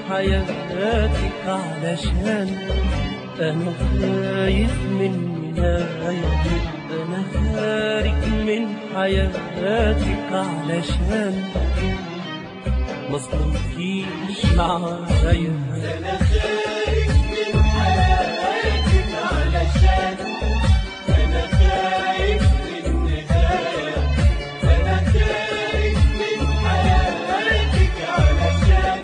حياتك علشان أنا خايف من نهاية أنا خارج من حياتك علشان مظلمكيش معايا أنا خارج من حياتك علشان أنا خايف من نهاية أنا خارج من حياتك علشان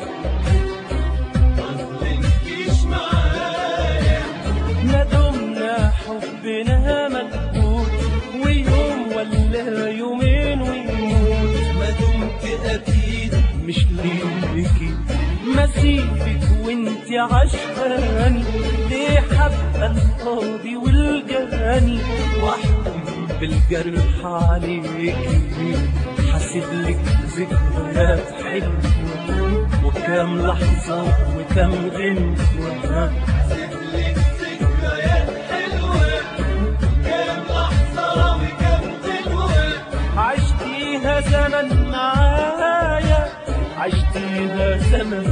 مظلمكيش معايا ما دمنا حبنا مكبوت ويوم ولا يومين ويموت ما دمت أكيد مش ليكي ما سيبك وانت عشقاني ليه حابة القاضي والجاني واحكم بالجرح عليكي حاسب لك ذكريات حلوة وكام لحظة وكام غنوة سيبلك ذكريات حلوة كام لحظة وكام غنوة عشتيها زمن معايا عشتيها زمن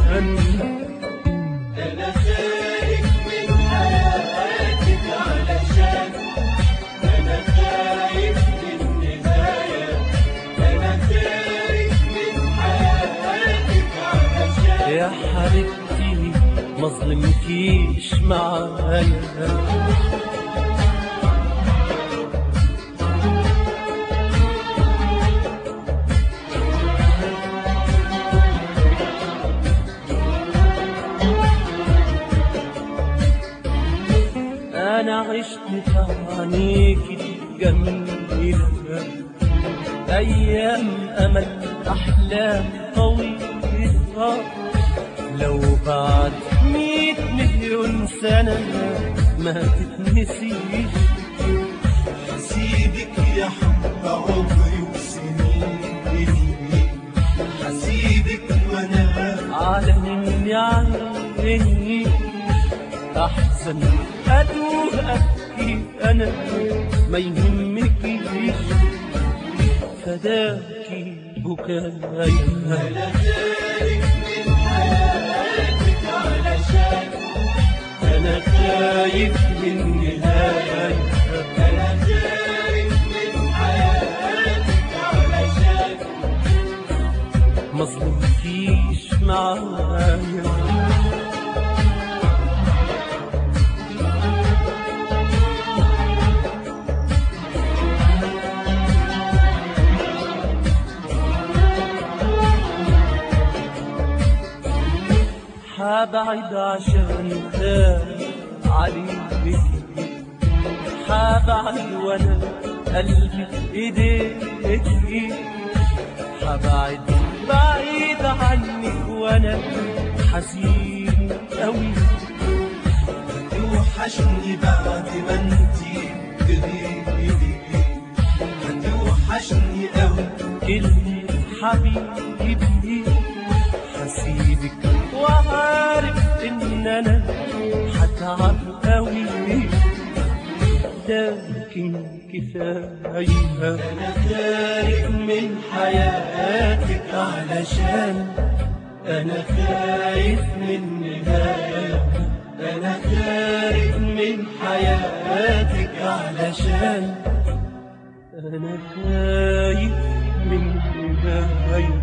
أنا خارج من حياتك علشان أنا خايف من نهاية أنا خارج من حياتك علشان يا حبيبتي مظلمكيش معايا أنا عشت في عينيكي الجميلة أيام أمل أحلام طويلة لو بعد مية مليون سنة ما تتنسيش حسيبك يا حب عمري وسنيني حسيبك وأنا على مني عيني أحزن أتوه أبكي أنا ما يهمكيش فداكي بكايا أنا خارج من حياتك علشان أنا خايف من نهاية أنا خارج من حياتك علشان مظلمكيش معايا حابعد عشان خايف عليك حابعد وانا قلبي في ايديك حبعد بعيد عنك وانا حزين قوي هتوحشني بعد ما انتي تغيبي هتوحشني قوي كلمة حبيبي حسيبك وعارف ان انا هتعب قوي لكن كفاية انا خارج من حياتك علشان انا خايف من نهاية انا خارج من حياتك علشان أنا خايف من نهاية